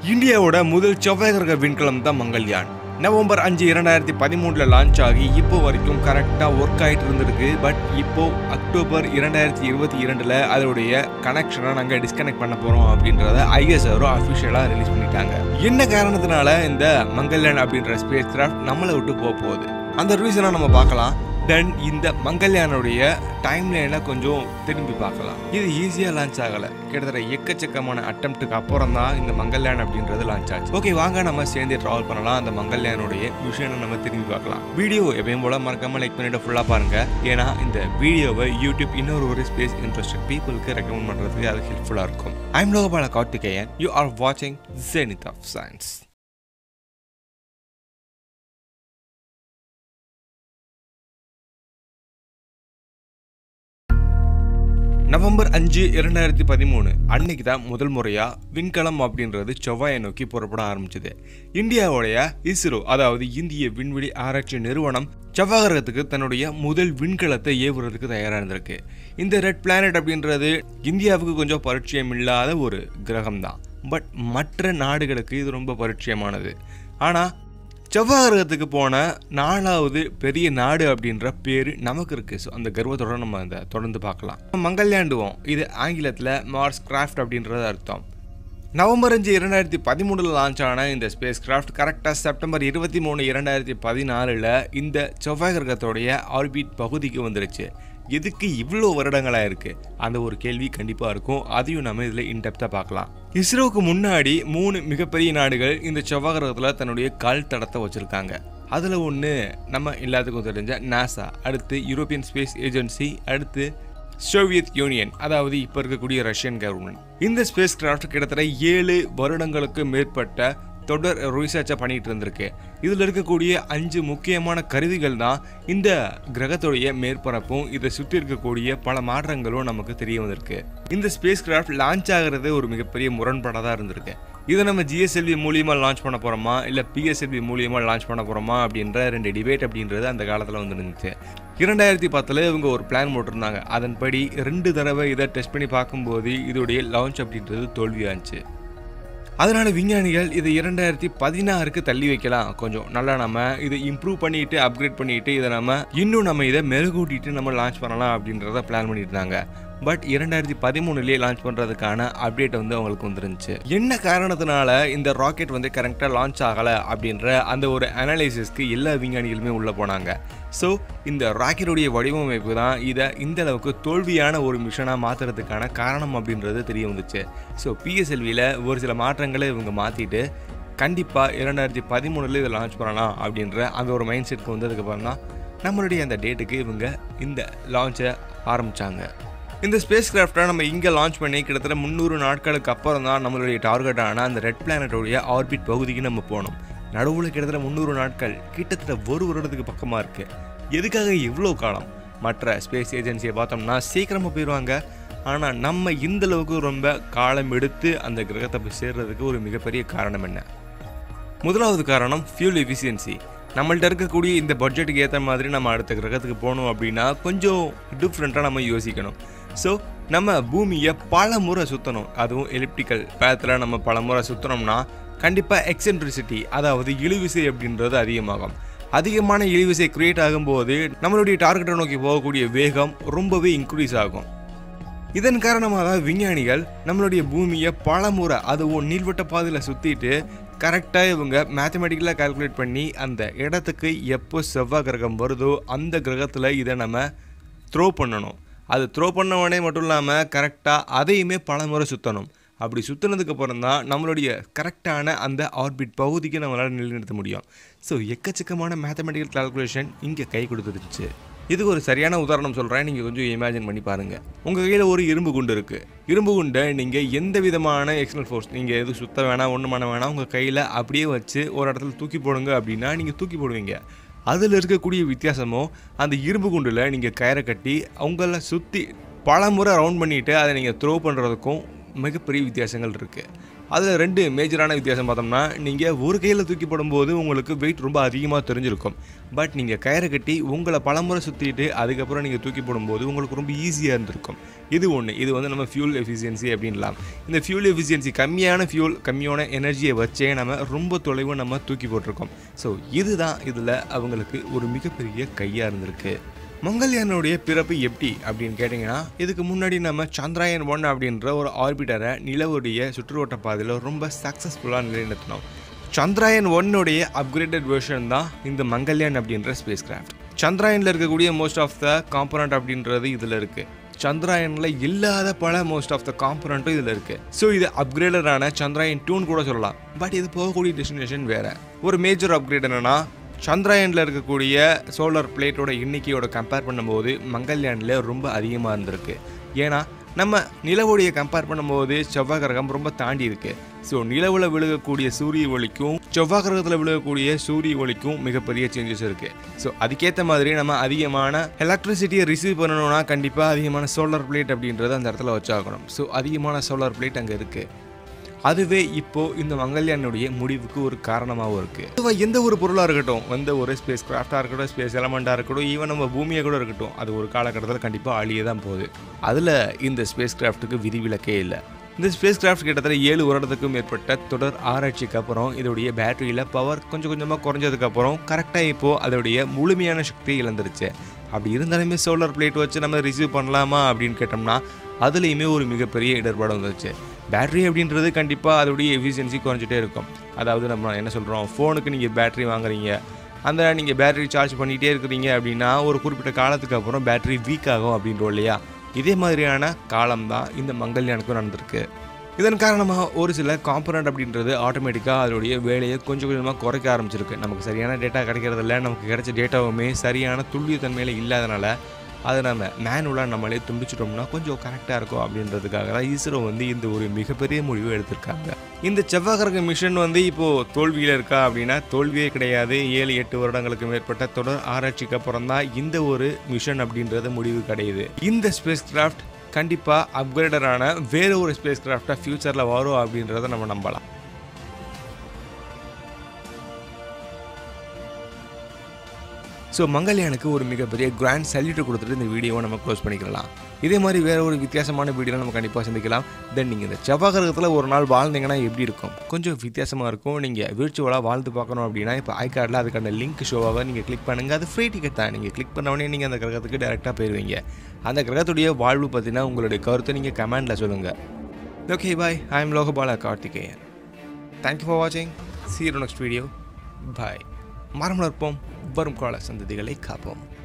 இந்தியாவோட முதல் செவ்வாய் கிரக விண்கலம் தான் மங்கள்யான் நவம்பர் அஞ்சு இரண்டாயிரத்தி பதிமூணுல லான்ச் ஆகி இப்போ வரைக்கும் கரெக்டாக ஒர்க் ஆகிட்டு இருந்திருக்கு பட் இப்போ அக்டோபர் இரண்டாயிரத்தி இருபத்தி இரண்டுல அதோடைய கனெக்ஷனை நாங்கள் டிஸ்கனெக்ட் பண்ண போறோம் அப்படின்றத ஐஎஸ்ஆரும் அஃபிஷியலாக ரிலீஸ் பண்ணிட்டாங்க என்ன காரணத்தினால இந்த மங்கள்யான் அப்படின்ற ஸ்பேஸ் கிராஃப்ட் நம்மளை விட்டு போக போகுது அந்த ரீசனை நம்ம பார்க்கலாம் தென் இந்த மங்கள்யானுடைய டைம் லைனை கொஞ்சம் திரும்பி பார்க்கலாம் இது ஈஸியாக லான்ச் ஆகலை கிட்டத்தட்ட எக்கச்சக்கமான அட்டம்ப்ட்டுக்கு அப்புறம் தான் இந்த மங்கள்யான் அப்படின்றது லான்ச் ஆச்சு ஓகே வாங்க நம்ம சேர்ந்து ட்ராவல் பண்ணலாம் அந்த மங்கள்யானுடைய விஷயம் நம்ம திரும்பி பார்க்கலாம் வீடியோ எப்பயும் போல மறக்காம லைக் பண்ணிட்டு ஃபுல்லாக பாருங்க ஏன்னா இந்த வீடியோவை யூடியூப் இன்னொரு ஒரு ஸ்பேஸ் இன்ட்ரெஸ்டட் பீப்புளுக்கு ரெக்கமெண்ட் பண்ணுறதுக்கு அது ஹெல்ப்ஃபுல்லாக இருக்கும் I'm Lokapala Karthikeyan you are வாட்சிங் ஜெனித் ஆஃப் சயின்ஸ் நவம்பர் அஞ்சு இரண்டாயிரத்தி பதிமூணு அன்னைக்கு தான் முதல் முறையாக விண்கலம் அப்படின்றது செவ்வாயை நோக்கி புறப்பட ஆரம்பிச்சது இந்தியாவுடைய இஸ்ரோ அதாவது இந்திய விண்வெளி ஆராய்ச்சி நிறுவனம் செவ்வாய் கிரகத்துக்கு தன்னுடைய முதல் விண்கலத்தை ஏவுறதுக்கு தயாராக இருந்திருக்கு இந்த ரெட் பிளானட் அப்படின்றது இந்தியாவுக்கு கொஞ்சம் பரிச்சயம் இல்லாத ஒரு கிரகம் தான் பட் மற்ற நாடுகளுக்கு இது ரொம்ப பரிச்சயமானது ஆனால் செவ்வாய் கிரகத்துக்கு போன நாலாவது பெரிய நாடு அப்படின்ற பேர் நமக்கு இருக்கு ஸோ அந்த கர்வத்தோட நம்ம அந்த தொடர்ந்து பார்க்கலாம் மங்கள்யாண்டுவோம் இது ஆங்கிலத்தில் மார்ஸ் கிராஃப்ட் அப்படின்றது அர்த்தம் நவம்பர் அஞ்சு இரண்டாயிரத்தி பதிமூணில் லான்ச் ஆன இந்த ஸ்பேஸ் கிராஃப்ட் கரெக்டாக செப்டம்பர் இருபத்தி மூணு இரண்டாயிரத்தி பதினாலில் இந்த செவ்வாய் கிரகத்தோடைய ஆர்பிட் பகுதிக்கு வந்துருச்சு எதுக்கு இவ்வளோ வருடங்களாக இருக்கு அந்த ஒரு கேள்வி கண்டிப்பாக இருக்கும் அதையும் நம்ம இதில் இன்டெப்த்தாக பார்க்கலாம் இஸ்ரோவுக்கு முன்னாடி மூணு மிகப்பெரிய நாடுகள் இந்த செவ்வாய் கிரகத்தில் தன்னுடைய கால் தடத்தை வச்சுருக்காங்க அதில் ஒன்று நம்ம எல்லாத்துக்கும் தெரிஞ்ச நாசா அடுத்து யூரோப்பியன் ஸ்பேஸ் ஏஜென்சி அடுத்து சோவியத் யூனியன் அதாவது இப்போ இருக்கக்கூடிய ரஷ்யன் கவர்மெண்ட் இந்த ஸ்பேஸ் கிராஃப்ட் கிட்டத்தட்ட ஏழு வருடங்களுக்கு மேற்பட்ட தொடர் ரிசர்ச்சை பண்ணிட்டு இருந்திருக்கு இதில் இருக்கக்கூடிய அஞ்சு முக்கியமான கருவிகள் தான் இந்த கிரகத்துடைய மேற்பரப்பும் இதை சுற்றி இருக்கக்கூடிய பல மாற்றங்களும் நமக்கு தெரிய வந்திருக்கு இந்த ஸ்பேஸ் கிராஃப்ட் லான்ச் ஆகிறது ஒரு மிகப்பெரிய முரண்பாடாக தான் இருந்திருக்கு இதை நம்ம ஜிஎஸ்எல்வி மூலியமாக லான்ச் பண்ண போகிறோமா இல்லை பிஎஸ்எல்வி மூலியமாக லான்ச் பண்ண போகிறோமா அப்படின்ற ரெண்டு டிபேட் அப்படின்றது அந்த காலத்தில் வந்து இருந்துச்சு இரண்டாயிரத்தி பத்தில் இவங்க ஒரு பிளான் போட்டிருந்தாங்க அதன்படி ரெண்டு தடவை இதை டெஸ்ட் பண்ணி பார்க்கும்போது இதோடைய லான்ச் அப்படின்றது தோல்வியாச்சு அதனால விஞ்ஞானிகள் இதை இரண்டாயிரத்தி பதினாறுக்கு தள்ளி வைக்கலாம் கொஞ்சம் நல்லா நம்ம இதை இம்ப்ரூவ் பண்ணிட்டு அப்கிரேட் பண்ணிட்டு இதை நம்ம இன்னும் நம்ம இதை மெருகூட்டிட்டு நம்ம லான்ச் பண்ணலாம் அப்படின்றத பிளான் பண்ணியிருந்தாங்க பட் இரண்டாயிரத்தி பதிமூணுலேயே லான்ச் பண்ணுறதுக்கான அப்டேட் வந்து அவங்களுக்கு வந்துருந்துச்சு என்ன காரணத்தினால இந்த ராக்கெட் வந்து கரெக்டாக லான்ச் ஆகலை அப்படின்ற அந்த ஒரு அனலைசிஸ்க்கு எல்லா விஞ்ஞானிகளுமே உள்ளே போனாங்க ஸோ இந்த ராக்கெட்டுடைய வடிவமைப்பு தான் இதை இந்த அளவுக்கு தோல்வியான ஒரு மிஷனாக மாற்றுறதுக்கான காரணம் அப்படின்றது தெரிய வந்துச்சு ஸோ பிஎஸ்எல்வியில் ஒரு சில மாற்றங்களை இவங்க மாற்றிட்டு கண்டிப்பாக இரண்டாயிரத்தி பதிமூணுல இதை லான்ச் பண்ணலாம் அப்படின்ற அந்த ஒரு மைண்ட் செட்க்கு வந்ததுக்கப்புறம் தான் நம்மளுடைய அந்த டேட்டுக்கு இவங்க இந்த லான்ச்சை ஆரம்பித்தாங்க இந்த ஸ்பேஸ் கிராஃப்டை நம்ம இங்கே லான்ச் பண்ணி கிட்டத்தட்ட முந்நூறு நாட்களுக்கு அப்புறம் தான் நம்மளுடைய டார்கெட்டான அந்த ரெட் பிளானட்டோடைய ஆர்பிட் பகுதிக்கு நம்ம போனோம் நடுவில் கிட்டத்தட்ட முந்நூறு நாட்கள் கிட்டத்தட்ட ஒரு வருடத்துக்கு பக்கமாக இருக்குது எதுக்காக இவ்வளோ காலம் மற்ற ஸ்பேஸ் ஏஜென்சியை பார்த்தோம்னா சீக்கிரமாக போயிடுவாங்க ஆனால் நம்ம இந்த அளவுக்கு ரொம்ப காலம் எடுத்து அந்த கிரகத்தை போய் சேர்றதுக்கு ஒரு மிகப்பெரிய காரணம் என்ன முதலாவது காரணம் ஃபியூல் எஃபிஷியன்சி நம்மள்ட்ட இருக்கக்கூடிய இந்த பட்ஜெட்டுக்கு ஏற்ற மாதிரி நம்ம அடுத்த கிரகத்துக்கு போகணும் அப்படின்னா கொஞ்சம் டிஃப்ரெண்ட்டாக நம்ம யோசிக்கணும் ஸோ நம்ம பூமியை பல முறை சுற்றணும் அதுவும் எலிப்டிக்கல் பேத்தில் நம்ம பல முறை சுற்றினோம்னா கண்டிப்பாக எக்ஸென்ட்ரிசிட்டி அதாவது இழுவிசை அப்படின்றது அதிகமாகும் அதிகமான இழுவிசை கிரியேட் ஆகும்போது நம்மளுடைய டார்கெட்டை நோக்கி போகக்கூடிய வேகம் ரொம்பவே இன்க்ரீஸ் ஆகும் இதன் காரணமாக தான் விஞ்ஞானிகள் நம்மளுடைய பூமியை பல முறை அதுவும் நீள்வட்ட பாதையில் சுற்றிட்டு கரெக்டாக இவங்க மேத்தமெட்டிக்கலாக கால்குலேட் பண்ணி அந்த இடத்துக்கு எப்போ செவ்வாய் கிரகம் வருதோ அந்த கிரகத்தில் இதை நம்ம த்ரோ பண்ணணும் அது த்ரோ பண்ண உடனே மட்டும் இல்லாமல் கரெக்டாக அதையுமே பல முறை சுற்றணும் அப்படி சுற்றினதுக்கு அப்புறம் தான் நம்மளுடைய கரெக்டான அந்த ஆர்பிட் பகுதிக்கு நம்மளால் நிலைநிறுத்த முடியும் ஸோ எக்கச்சக்கமான மேத்தமெட்டிக்கல் கால்குலேஷன் இங்கே கை கொடுத்துருச்சு இதுக்கு ஒரு சரியான உதாரணம் சொல்கிறேன் நீங்கள் கொஞ்சம் இமேஜின் பண்ணி பாருங்கள் உங்கள் கையில் ஒரு இரும்பு குண்டு இருக்குது இரும்பு குண்டை நீங்கள் எந்த விதமான எக்ஸ்டர்னல் ஃபோர்ஸ் நீங்கள் எதுவும் சுத்த வேணாம் ஒன்றும் பண்ண வேணாம் உங்கள் கையில் அப்படியே வச்சு ஒரு இடத்துல தூக்கி போடுங்க அப்படின்னா நீங்கள் தூக்கி போடுவீங்க அதில் இருக்கக்கூடிய வித்தியாசமோ அந்த இரும்பு குண்டில் நீங்கள் கயிறை கட்டி அவங்கள சுற்றி பல முறை ரவுண்ட் பண்ணிவிட்டு அதை நீங்கள் த்ரோ பண்ணுறதுக்கும் மிகப்பெரிய வித்தியாசங்கள் இருக்குது அதில் ரெண்டு மேஜரான வித்தியாசம் பார்த்தோம்னா நீங்கள் ஒரு கையில் தூக்கி போடும்போது உங்களுக்கு வெயிட் ரொம்ப அதிகமாக தெரிஞ்சிருக்கும் பட் நீங்கள் கயிறை கட்டி உங்களை பலமுறை சுற்றிட்டு அதுக்கப்புறம் நீங்கள் தூக்கி போடும்போது உங்களுக்கு ரொம்ப ஈஸியாக இருந்திருக்கும் இது ஒன்று இது வந்து நம்ம ஃபியூல் எஃபிஷியன்சி அப்படின்லாம் இந்த ஃபியூல் எஃபிஷியன்சி கம்மியான ஃபியூல் கம்மியான எனர்ஜியை வச்சே நம்ம ரொம்ப தொலைவு நம்ம தூக்கி போட்டிருக்கோம் ஸோ இதுதான் இதில் அவங்களுக்கு ஒரு மிகப்பெரிய கையாக இருந்திருக்கு மங்கள்யானுடைய பிறப்பு எப்படி அப்படின்னு கேட்டிங்கன்னா இதுக்கு முன்னாடி நம்ம சந்திராயன் ஒன் அப்படின்ற ஒரு ஆர்பிட்டரை நிலவுடைய சுற்றுவட்ட பாதையில் ரொம்ப சக்ஸஸ்ஃபுல்லாக நிலைநிறுத்தினோம் சந்திராயன் ஒன்னுடைய அப்கிரேடட் வெர்ஷன் தான் இந்த மங்கள்யான் அப்படின்ற ஸ்பேஸ் கிராஃப்ட் சந்திராயனில் இருக்கக்கூடிய மோஸ்ட் ஆஃப் த காம்பனண்ட் அப்படின்றது இதில் இருக்குது சந்திராயனில் இல்லாத பல மோஸ்ட் ஆஃப் த காம்பனண்ட்டும் இதில் இருக்குது ஸோ இது அப்கிரேடடான சந்திராயன் டூன்னு கூட சொல்லலாம் பட் இது போகக்கூடிய டெஸ்டினேஷன் வேறு ஒரு மேஜர் அப்கிரேட் என்னென்னா சந்திராயனில் இருக்கக்கூடிய சோலார் பிளேட்டோட எண்ணிக்கையோட கம்பேர் பண்ணும்போது மங்கள்யானில் ரொம்ப அதிகமாக இருந்திருக்கு ஏன்னா நம்ம நிலவுடைய கம்பேர் பண்ணும்போது செவ்வாய் கிரகம் ரொம்ப தாண்டி இருக்கு ஸோ நிலவில் விழுகக்கூடிய சூரிய ஒளிக்கும் செவ்வாய் கிரகத்தில் விழுகக்கூடிய சூரிய ஒளிக்கும் மிகப்பெரிய சேஞ்சஸ் இருக்கு ஸோ அதுக்கேற்ற மாதிரி நம்ம அதிகமான எலக்ட்ரிசிட்டியை ரிசீவ் பண்ணணும்னா கண்டிப்பாக அதிகமான சோலார் பிளேட் அப்படின்றத அந்த இடத்துல வச்சாகணும் ஸோ அதிகமான சோலார் பிளேட் அங்கே இருக்குது அதுவே இப்போ இந்த மங்கள்யானுடைய முடிவுக்கு ஒரு காரணமாகவும் இருக்கு பொதுவா எந்த ஒரு பொருளாக இருக்கட்டும் எந்த ஒரு ஸ்பேஸ் கிராஃப்டாக இருக்கட்டும் ஸ்பேஸ் எலமெண்ட்டாக இருக்கட்டும் ஈவன் நம்ம பூமியை கூட இருக்கட்டும் அது ஒரு காலகட்டத்தில் கண்டிப்பாக அழிய தான் போகுது அதில் இந்த ஸ்பேஸ் கிராஃப்ட்டுக்கு விதிவிலக்கே இல்லை இந்த ஸ்பேஸ் கிராஃப்ட் கிட்டத்தட்ட ஏழு வருடத்துக்கும் மேற்பட்ட தொடர் ஆராய்ச்சிக்கு அப்புறம் இதோடைய பேட்டரியில் பவர் கொஞ்சம் கொஞ்சமாக குறைஞ்சதுக்கப்புறம் கரெக்டாக இப்போது அதோடைய முழுமையான சக்தியை இழந்துருச்சு அப்படி இருந்தாலுமே சோலார் பிளேட் வச்சு நம்ம ரிசீவ் பண்ணலாமா அப்படின்னு கேட்டோம்னா அதுலேயுமே ஒரு மிகப்பெரிய இடர்பாடு வந்துச்சு பேட்டரி அப்படின்றது கண்டிப்பாக அதோடைய எஃபிஷியன்சி குறைஞ்சிட்டே இருக்கும் அதாவது நம்ம என்ன சொல்கிறோம் ஃபோனுக்கு நீங்கள் பேட்டரி வாங்குறீங்க அந்த நீங்கள் பேட்டரி சார்ஜ் பண்ணிகிட்டே இருக்கிறீங்க அப்படின்னா ஒரு குறிப்பிட்ட காலத்துக்கு அப்புறம் பேட்டரி வீக் ஆகும் அப்படின்றோம் இல்லையா இதே மாதிரியான காலம் தான் இந்த மங்கல்யானுக்கும் நடந்திருக்கு இதன் காரணமாக ஒரு சில காம்பனண்ட் அப்படின்றது ஆட்டோமேட்டிக்காக அதோடைய வேலையை கொஞ்சம் கொஞ்சமாக குறைக்க ஆரம்பிச்சிருக்கு நமக்கு சரியான டேட்டா கிடைக்கிறதில்ல நமக்கு கிடைச்ச டேட்டாவுமே சரியான துல்லியத்தன்மையில் இல்லாதனால அதை நம்ம மேனுவலாக நம்மளே துண்டிச்சிட்டோம்னா கொஞ்சம் கரெக்டாக இருக்கும் அப்படின்றதுக்காக தான் இஸ்ரோ வந்து இந்த ஒரு மிகப்பெரிய முடிவு எடுத்திருக்காங்க இந்த செவ்வாய் கிரக மிஷன் வந்து இப்போது தோல்வியில் இருக்கா அப்படின்னா தோல்வியே கிடையாது ஏழு எட்டு வருடங்களுக்கு மேற்பட்ட தொடர் ஆராய்ச்சிக்கு அப்புறம் தான் இந்த ஒரு மிஷன் அப்படின்றது முடிவு கிடையுது இந்த ஸ்பேஸ் கிராஃப்ட் கண்டிப்பாக அப்கிரேடரான வேற ஒரு ஸ்பேஸ் கிராஃப்டாக ஃப்யூச்சரில் வரும் அப்படின்றத நம்ம நம்பலாம் ஸோ மங்கல்யானுக்கு ஒரு மிகப்பெரிய கிராண்ட் சல்யூட் கொடுத்துட்டு இந்த வீடியோவை நம்ம க்ளோஸ் பண்ணிக்கலாம் இதே மாதிரி வேற ஒரு வித்தியாசமான வீடியோ நம்ம கண்டிப்பாக சந்திக்கலாம் தென் நீங்கள் இந்த செவ்வாய் கிரகத்தில் ஒரு நாள் வாழ்ந்தீங்கன்னா எப்படி இருக்கும் கொஞ்சம் வித்தியாசமாக இருக்கும் நீங்கள் விர்ச்சுவலாக வாழ்ந்து பார்க்கணும் அப்படின்னா இப்போ ஐ கார்டில் அதுக்கான லிங்க் ஷோவாக நீங்கள் கிளிக் பண்ணுங்கள் அது ஃப்ரீ டிக்கெட் தான் நீங்கள் கிளிக் பண்ண உடனே நீங்கள் அந்த கிரகத்துக்கு டேரெக்டாக போயிடுவீங்க அந்த கிரகத்துடைய வாழ்வு பற்றினா உங்களுடைய கருத்தை நீங்கள் கமெண்டில் சொல்லுங்கள் okay bye I am Lokapala Karthikeyan thank you for வாட்சிங் சீரோ நெக்ஸ்ட் வீடியோ பாய் மரம் வளர்ப்போம் வரும் கால சந்ததிகளை காப்போம்